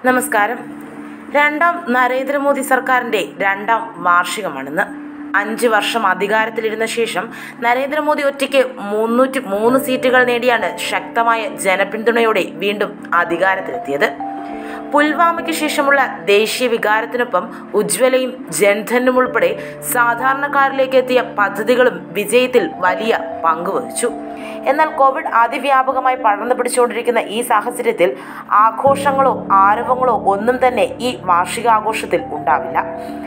നമസ്കാരം രണ്ടാം നരേന്ദ്രമോദി സർക്കാരിൻ്റെ രണ്ടാം വാർഷികമാണിന്ന് അഞ്ച് വർഷം അധികാരത്തിലിരുന്ന ശേഷം നരേന്ദ്രമോദി ഒറ്റയ്ക്ക് മുന്നൂറ്റി മൂന്ന് സീറ്റുകൾ നേടിയാണ് ശക്തമായ ജനപിന്തുണയോടെ വീണ്ടും അധികാരത്തിലെത്തിയത് പുൽവാമയ്ക്ക് ശേഷമുള്ള ദേശീയ വികാരത്തിനൊപ്പം ഉജ്ജ്വലയും ജൻധനും ഉൾപ്പെടെ സാധാരണക്കാരിലേക്ക് എത്തിയ പദ്ധതികളും വിജയത്തിൽ വലിയ പങ്കുവഹിച്ചു എന്നാൽ കോവിഡ് അതിവ്യാപകമായി പടർന്നു പിടിച്ചുകൊണ്ടിരിക്കുന്ന ഈ സാഹചര്യത്തിൽ ആഘോഷങ്ങളോ ആരവങ്ങളോ ഒന്നും തന്നെ ഈ വാർഷികാഘോഷത്തിൽ ഉണ്ടാവില്ല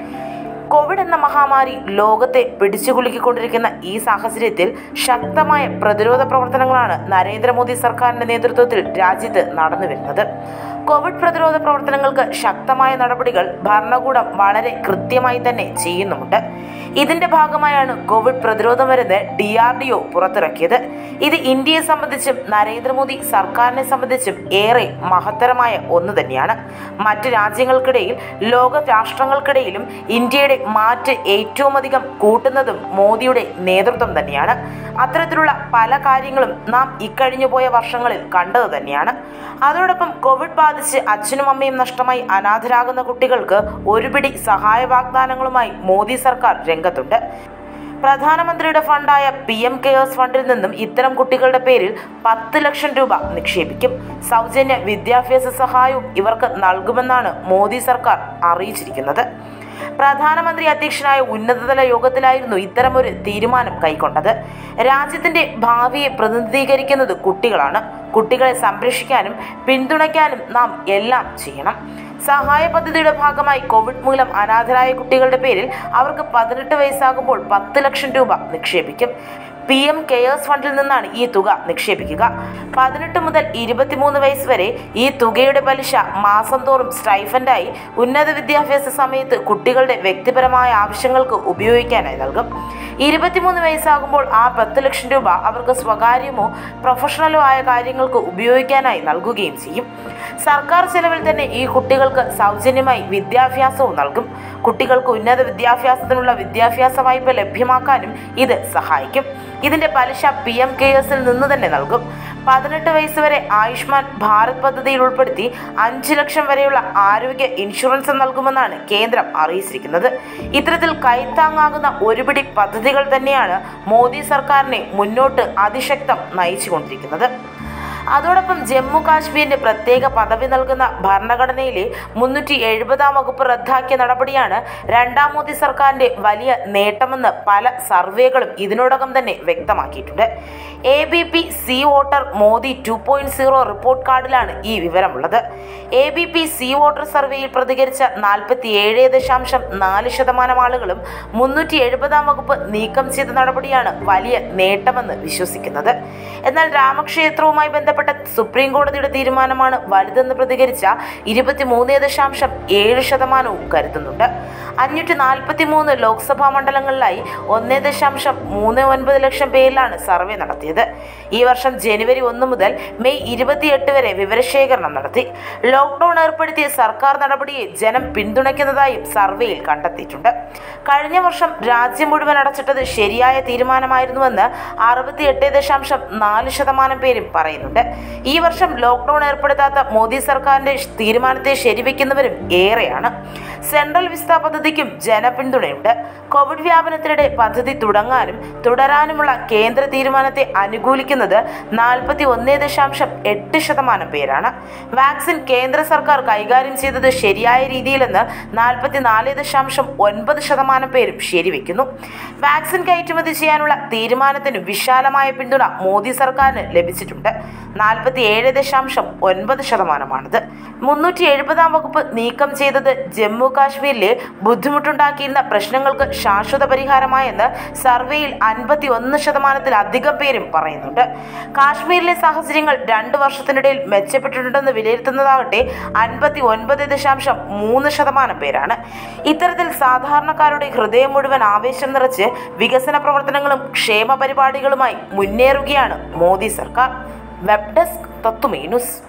കോവിഡ് എന്ന മഹാമാരി ലോകത്തെ പിടിച്ചുകുലുക്കിക്കൊണ്ടിരിക്കുന്ന ഈ സാഹചര്യത്തിൽ ശക്തമായ പ്രതിരോധ പ്രവർത്തനങ്ങളാണ് നരേന്ദ്രമോദി സർക്കാരിന്റെ നേതൃത്വത്തിൽ രാജ്യത്ത് നടന്നു വരുന്നത് കോവിഡ് പ്രതിരോധ പ്രവർത്തനങ്ങൾക്ക് ശക്തമായ നടപടികൾ ഭരണകൂടം വളരെ കൃത്യമായി തന്നെ ചെയ്യുന്നുമുണ്ട് ഇതിന്റെ ഭാഗമായാണ് കോവിഡ് പ്രതിരോധ മരുന്ന് ഡി ആർ ഡി ഒ പുറത്തിറക്കിയത് ഇത് ഇന്ത്യയെ സംബന്ധിച്ചും നരേന്ദ്രമോദി സർക്കാരിനെ സംബന്ധിച്ചും ഏറെ മഹത്തരമായ ഒന്ന് തന്നെയാണ് മറ്റ് രാജ്യങ്ങൾക്കിടയിൽ ലോക രാഷ്ട്രങ്ങൾക്കിടയിലും ഇന്ത്യയുടെ മാറ്റ് ഏറ്റവും അധികം കൂട്ടുന്നതും മോദിയുടെ നേതൃത്വം തന്നെയാണ് അത്തരത്തിലുള്ള പല കാര്യങ്ങളും നാം ഇക്കഴിഞ്ഞു പോയ വർഷങ്ങളിൽ കണ്ടത് തന്നെയാണ് അതോടൊപ്പം കോവിഡ് ബാധിച്ച് അച്ഛനും അമ്മയും നഷ്ടമായി അനാഥരാകുന്ന കുട്ടികൾക്ക് ഒരുപിടി സഹായ വാഗ്ദാനങ്ങളുമായി മോദി സർക്കാർ രംഗത്തുണ്ട് പ്രധാനമന്ത്രിയുടെ ഫണ്ടായ പി എം കെയേഴ്സ് ഫണ്ടിൽ നിന്നും ഇത്തരം കുട്ടികളുടെ പേരിൽ പത്ത് ലക്ഷം രൂപ നിക്ഷേപിക്കും സൗജന്യ വിദ്യാഭ്യാസ സഹായവും ഇവർക്ക് നൽകുമെന്നാണ് മോദി സർക്കാർ അറിയിച്ചിരിക്കുന്നത് പ്രധാനമന്ത്രി അധ്യക്ഷനായ ഉന്നതതല യോഗത്തിലായിരുന്നു ഇത്തരമൊരു തീരുമാനം കൈക്കൊണ്ടത് രാജ്യത്തിന്റെ ഭാവിയെ പ്രതിനിധീകരിക്കുന്നത് കുട്ടികളാണ് കുട്ടികളെ സംരക്ഷിക്കാനും പിന്തുണയ്ക്കാനും നാം എല്ലാം ചെയ്യണം സഹായ പദ്ധതിയുടെ ഭാഗമായി കോവിഡ് മൂലം അനാഥരായ കുട്ടികളുടെ പേരിൽ അവർക്ക് പതിനെട്ട് വയസ്സാകുമ്പോൾ പത്ത് ലക്ഷം രൂപ നിക്ഷേപിക്കും പി എം കെയേഴ്സ് ഫണ്ടിൽ നിന്നാണ് ഈ തുക നിക്ഷേപിക്കുക പതിനെട്ട് മുതൽ ഇരുപത്തിമൂന്ന് വയസ്സ് വരെ ഈ തുകയുടെ പലിശ മാസം തോറും സ്റ്റൈഫൻഡായി ഉന്നത വിദ്യാഭ്യാസ സമയത്ത് കുട്ടികളുടെ വ്യക്തിപരമായ ആവശ്യങ്ങൾക്ക് ഉപയോഗിക്കാനായി നൽകും ഇരുപത്തിമൂന്ന് വയസ്സാകുമ്പോൾ ആ പത്ത് ലക്ഷം രൂപ അവർക്ക് സ്വകാര്യമോ പ്രൊഫഷണലോ ആയ കാര്യങ്ങൾക്ക് ഉപയോഗിക്കാനായി നൽകുകയും ചെയ്യും സർക്കാർ ചെലവിൽ തന്നെ ഈ കുട്ടികൾക്ക് സൗജന്യമായി വിദ്യാഭ്യാസവും നൽകും കുട്ടികൾക്ക് ഉന്നത വിദ്യാഭ്യാസത്തിനുള്ള വിദ്യാഭ്യാസ വായ്പ ലഭ്യമാക്കാനും ഇത് സഹായിക്കും ഇതിന്റെ പലിശ പി എം കെയേഴ്സിൽ നിന്ന് തന്നെ നൽകും പതിനെട്ട് വയസ്സ് വരെ ആയുഷ്മാൻ ഭാരത് പദ്ധതിയിൽ ഉൾപ്പെടുത്തി അഞ്ച് ലക്ഷം വരെയുള്ള ആരോഗ്യ ഇൻഷുറൻസ് നൽകുമെന്നാണ് കേന്ദ്രം അറിയിച്ചിരിക്കുന്നത് ഇത്തരത്തിൽ കൈത്താങ്ങാകുന്ന ഒരുപിടി പദ്ധതികൾ തന്നെയാണ് മോദി സർക്കാരിനെ മുന്നോട്ട് അതിശക്തം നയിച്ചുകൊണ്ടിരിക്കുന്നത് അതോടൊപ്പം ജമ്മു കാശ്മീരിന് പ്രത്യേക പദവി നൽകുന്ന ഭരണഘടനയിലെ മുന്നൂറ്റി എഴുപതാം വകുപ്പ് റദ്ദാക്കിയ നടപടിയാണ് രണ്ടാം മോദി സർക്കാരിന്റെ വലിയ നേട്ടമെന്ന് പല സർവേകളും ഇതിനോടകം തന്നെ വ്യക്തമാക്കിയിട്ടുണ്ട് A B P C voter Modi two point zero report കാർഡിലാണ് ഈ വിവരമുള്ളത് A B P C voter സർവേയിൽ പ്രതികരിച്ച നാൽപ്പത്തി ഏഴ് ദശാംശം നാല് ശതമാനം ആളുകളും മുന്നൂറ്റി എഴുപതാം വകുപ്പ് നീക്കം ചെയ്ത നടപടിയാണ് വലിയ നേട്ടമെന്ന് വിശ്വസിക്കുന്നത് എന്നാൽ രാമക്ഷേത്രവുമായി ബന്ധപ്പെട്ട സുപ്രീം കോടതിയുടെ തീരുമാനമാണ് വലുതെന്ന് പ്രതികരിച്ച ഇരുപത്തിമൂന്ന് ദശാംശം ഏഴ് ശതമാനവും കരുതുന്നുണ്ട് അഞ്ഞൂറ്റി നാൽപ്പത്തി മൂന്ന് ലോക്സഭാ മണ്ഡലങ്ങളിലായി ഒന്നേ ദശാംശം മൂന്ന് ഒൻപത് ലക്ഷം പേരിലാണ് സർവേ നടത്തിയത് ഈ വർഷം ജനുവരി ഒന്ന് മുതൽ മെയ് ഇരുപത്തിയെട്ട് വരെ വിവരശേഖരണം നടത്തി ലോക്ക്ഡൌൺ ഏർപ്പെടുത്തിയ സർക്കാർ നടപടിയെ ജനം പിന്തുണയ്ക്കുന്നതായും സർവേയിൽ കണ്ടെത്തിയിട്ടുണ്ട് കഴിഞ്ഞ വർഷം രാജ്യം മുഴുവൻ അടച്ചിട്ടത് ശരിയായ തീരുമാനമായിരുന്നുവെന്ന് അറുപത്തി എട്ട് ദശാംശം നാല് ശതമാനം പേരും പറയുന്നുണ്ട് ഈ വർഷം ലോക്ക്ഡൌൺ ഏർപ്പെടുത്താത്ത മോദി സർക്കാരിന്റെ തീരുമാനത്തെ ശരിവെക്കുന്നവരും ഏറെയാണ് സെൻട്രൽ വിസ്ത പദ്ധതിക്കും ജനപിന്തുണയുണ്ട് കോവിഡ് വ്യാപനത്തിനിടെ പദ്ധതി തുടങ്ങാനും തുടരാനുമുള്ള കേന്ദ്ര തീരുമാനത്തെ അനുകൂലിക്കുന്നത് നാൽപ്പത്തി ഒന്ന് ദശാംശം എട്ട് ശതമാനം പേരാണ് വാക്സിൻ കേന്ദ്ര സർക്കാർ കൈകാര്യം ചെയ്തത് ശരിയായ രീതിയിലെന്ന് നാൽപ്പത്തി നാല് ദശാംശം ഒൻപത് ശതമാനം പേരും ശരിവെക്കുന്നു വാക്സിൻ കയറ്റുമതി ചെയ്യാനുള്ള തീരുമാനത്തിന് വിശാലമായ പിന്തുണ മോദി സർക്കാരിന് ലഭിച്ചിട്ടുണ്ട് നാൽപ്പത്തി ഏഴ് ദശാംശം ഒൻപത് ശതമാനമാണിത് മുന്നൂറ്റി എഴുപതാം വകുപ്പ് നീക്കം ചെയ്തത് ജമ്മു കാശ്മീരിലെ ബുദ്ധിമുട്ടുണ്ടാക്കിയിരുന്ന പ്രശ്നങ്ങൾക്ക് ശാശ്വത പരിഹാരമായെന്ന് സർവേയിൽ അൻപത്തി ഒന്ന് ശതമാനത്തിലധികം പേരും പറയുന്നുണ്ട് കാശ്മീരിലെ സാഹചര്യങ്ങൾ രണ്ടു വർഷത്തിനിടയിൽ മെച്ചപ്പെട്ടിട്ടുണ്ടെന്ന് വിലയിരുത്തുന്നതാകട്ടെ അൻപത്തി ഒൻപത് ദശാംശം മൂന്ന് ശതമാനം പേരാണ് ഇത്തരത്തിൽ സാധാരണക്കാരുടെ ഹൃദയം മുഴുവൻ ആവേശം നിറച്ച് വികസന പ്രവർത്തനങ്ങളും ക്ഷേമ പരിപാടികളുമായി മുന്നേറുകയാണ് മോദി സർക്കാർ വെബ് ഡെസ്ക് തത്തുമേ ന്യൂസ്